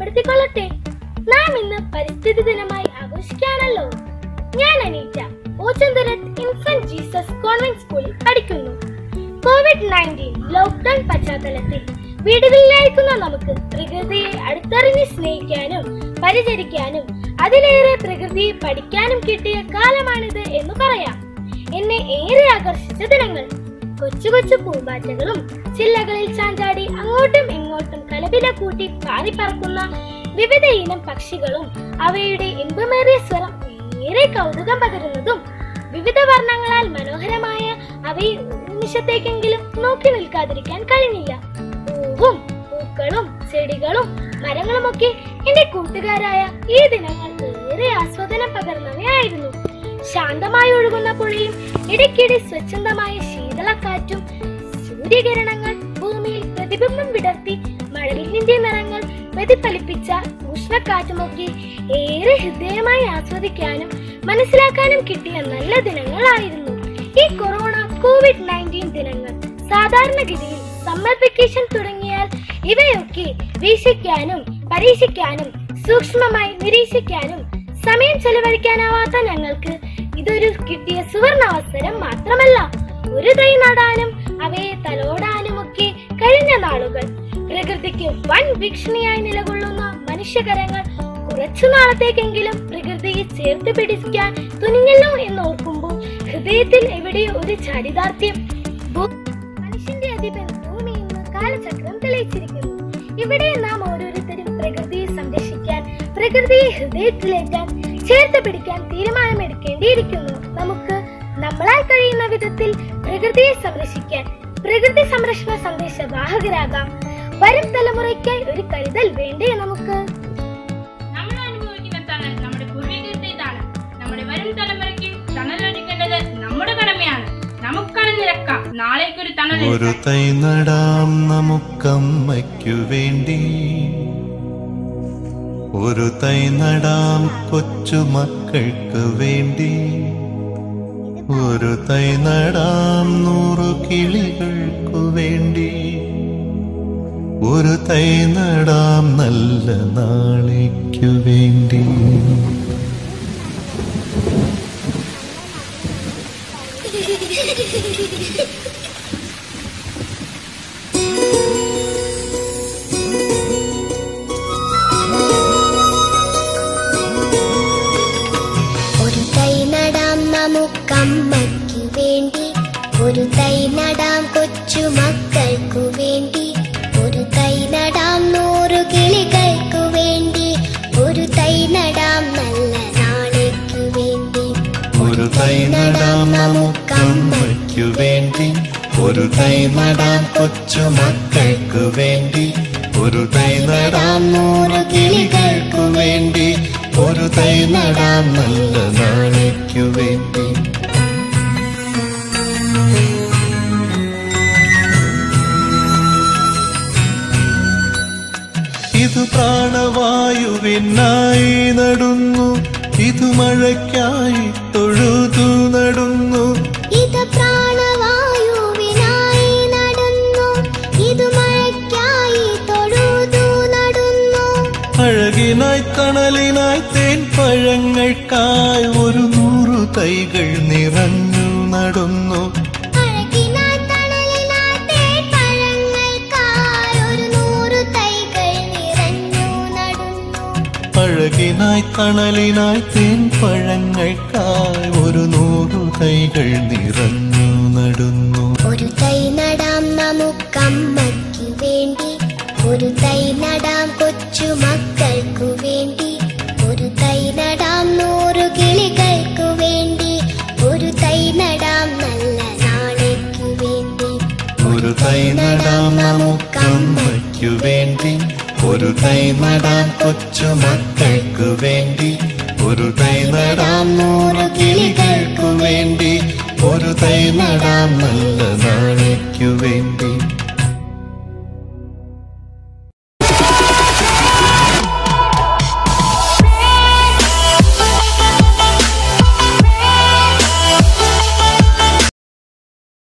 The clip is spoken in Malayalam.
രേഖപ്പെടുത്തിക്കൊള്ളട്ടെ നാം ഇന്ന് പരിസ്ഥിതി ദിനമായി ആഘോഷിക്കുകയാണല്ലോ ഞാൻ Aneeta Ochanthuruth Infant Jesus Convent സ്കൂളിൽ പഠിക്കുന്നു കോവിഡ് നയൻറ്റീൻ ലോക്ക്ഡൌൺ പശ്ചാത്തലത്തിൽ വീടുകളിലായിരിക്കുന്ന നമുക്ക് പ്രകൃതിയെ അടുത്തറിഞ്ഞ് സ്നേഹിക്കാനും പരിചരിക്കാനും അതിലേറെ പ്രകൃതിയെ പഠിക്കാനും കിട്ടിയ കാലമാണിത് എന്ന് പറയാം എന്നെ ഏറെ ആകർഷിച്ച ദിനങ്ങൾ കൊച്ചു കൊച്ചു പൂമ്പാറ്റകളും ചില്ലകളിൽ ചാഞ്ചാടി അങ്ങോട്ടും ഇങ്ങോട്ടും കലപില കൂട്ടി പാറിപ്പറക്കുന്ന വിവിധ ഇനം പക്ഷികളും അവയുടെ ഇമ്പമേറിയ സ്വരം ഏറെ കൗതുകം പകരുന്നതും വിവിധ വർണ്ണങ്ങളാൽ മനോഹരമായ അവയെ ഒരു നിമിഷത്തേക്കെങ്കിലും നോക്കി നിൽക്കാതിരിക്കാൻ കഴിഞ്ഞില്ല പൂവും പൂക്കളും ചെടികളും മരങ്ങളുമൊക്കെ എന്റെ കൂട്ടുകാരായ ഈ ദിനങ്ങൾ ഏറെ ആസ്വാദനം പകർന്നവയായിരുന്നു ശാന്തമായി ഒഴുകുന്ന പുഴയും ഇടയ്ക്കിടെ സ്വച്ഛന്തമായ ശീതളക്കാറ്റും സൂര്യകിരണങ്ങൾ ഭൂമിയിൽ പ്രതിബിംബം വിടർത്തി മഴവില്ലിന്റെ നിറങ്ങൾ പ്രതിഫലിപ്പിച്ച ഉഷ്ണക്കാറ്റുമൊക്കെ ഏറെ ഹൃദയമായി ആസ്വദിക്കാനും മനസ്സിലാക്കാനും കിട്ടിയ നല്ല ദിനങ്ങളായിരുന്നു ഈ കൊറോണ കോവിഡ് നയൻറ്റീൻ ദിനങ്ങൾ സാധാരണഗതിയിൽ സമ്മർ വെക്കേഷൻ തുടങ്ങിയാൽ ഇവയൊക്കെ വീക്ഷിക്കാനും പരീക്ഷിക്കാനും സൂക്ഷ്മമായി നിരീക്ഷിക്കാനും സമയം ചെലവഴിക്കാനാവാത്ത ഞങ്ങൾക്ക് ഇതൊരു കിട്ടിയ സുവർണ അവസരം മാത്രമല്ല ഒരു തൈ നടാനും അവയെ തലോടാനുമൊക്കെ കഴിഞ്ഞ നാളുകൾ പ്രകൃതിക്ക് വൻ ഭീഷണിയായി നിലകൊള്ളുന്ന മനുഷ്യകരങ്ങൾ കുറച്ചു നാളത്തേക്കെങ്കിലും പ്രകൃതിയെ ചേർത്ത് പിടിക്കാൻ തുനിഞ്ഞല്ലോ എന്ന് ഓർക്കുമ്പോൾ ഹൃദയത്തിൽ എവിടെയോ ഒരു ചരിതാർത്ഥ്യം ഭൂ- മനുഷ്യന്റെ അധിപൻ ഭൂമി ഇന്ന് കാലചക്രം തെളിയിച്ചിരിക്കുന്നു ഇവിടെ നാം ഓരോരുത്തരും പ്രകൃതിയെ സംരക്ഷിക്കാൻ പ്രകൃതിയെ ഹൃദയത്തിലേറ്റാൻ ചേർത്ത് പിടിക്കാൻ തീരുമാനമെടുക്കേണ്ടിയിരിക്കുന്നു നമുക്ക് നമ്മളാൽ കഴിയുന്ന വിധത്തിൽ പ്രകൃതിയെ സംരക്ഷിക്കാൻ പ്രകൃതി സംരക്ഷണ സന്ദേശ വാഹകരാകാം വരും തലമുറയ്ക്കായി ഒരു കരുതൽ വേണ്ടേ നമുക്ക് നമ്മൾ അനുഭവിക്കുന്ന തണൽ നമ്മുടെ പൂർവികരുടേതാണ് നമ്മുടെ വരും തലമുറയ്ക്ക് തണലൊരുക്കേണ്ടത് നമ്മുടെ കടമയാണ് നമുക്കണഞ്ഞിരക്കാം നാളേക്കൊരു തണൽ ഒരു തൈ നടാം നമുക്കമ്മയ്ക്കു വേണ്ടി ഒരു തൈ നടാം കൊച്ചുമക്കൾക്ക് വേണ്ടി ഒരു തൈ നടാം നൂറു കിളികൾക്കു വേണ്ടി ഒരു തൈ നടാം നല്ല നാളേക്കു വേണ്ടി ഒരു തൈ നടാം നമുക്കമ്മയ്ക്കു വേണ്ടി ഒരു തൈ നടാം കൊച്ചു മക്കൾക്കു വേണ്ടി ഒരു തൈ നടാം നൂറു കിളികൾക്കു വേണ്ടി ഒരു തൈ നടാം നല്ല നാളേക്കു വേണ്ടി ഒരു തൈ നടാം നമുക്കമ്മയ്ക്കു വേണ്ടി ഒരു തൈ നടാം കൊച്ചു മക്കൾക്കു വേണ്ടി ഒരു തൈ നടാം നൂറ് കിളികൾക്കു വേണ്ടി ഒരു തൈ നടാം നല്ല നാളേക്കു വേണ്ടി ഇത് പ്രാണവായുവിനായി നടുന്നു ഇത് മഴയ്ക്കായി തൊഴുതു നടുന്നു ഇത് പ്രാണവായുവിനായി നടന്നു ഇത് മഴയ്ക്കായി തൊഴുതു നടന്നു അഴകിനായി തണലിനായി തേൻ പഴങ്ങൾക്കായി ഒരു നൂറു തൈകൾ നിറഞ്ഞു നടുന്നു അഴകിനായി തണലിനായി തേൻപഴങ്ങൾക്കായി ഒരു നൂറു തൈകൾ നിറഞ്ഞു നടന്നു അഴകിനായി തണലിനായി തേൻ പഴങ്ങൾക്കായി ഒരു നൂറു തൈകൾ നിറഞ്ഞു നടുന്നു ഒരു തൈ നടാം നമുക്കമ്മയ്ക്കു വേണ്ടി ഒരു തൈ നടാം കൊച്ചു മക്കൾക്കു വേണ്ടി ഒരു തൈ നടാം നൂറു കിളികൾക്കു വേണ്ടി ഒരു തൈ നടാം നല്ല നാളേക്കു വേണ്ടി ഒരു തൈ നടാം നമുക്കമ്മയ്ക്കു വേണ്ടി ഒരു തൈ നടാം കൊച്ചു മക്കൾക്കു വേണ്ടി ഒരു തൈ നടാം നൂറ് കിളികൾക്കു വേണ്ടി ഒരു തൈ നടാം നല്ല നാളേക്കു വേണ്ടി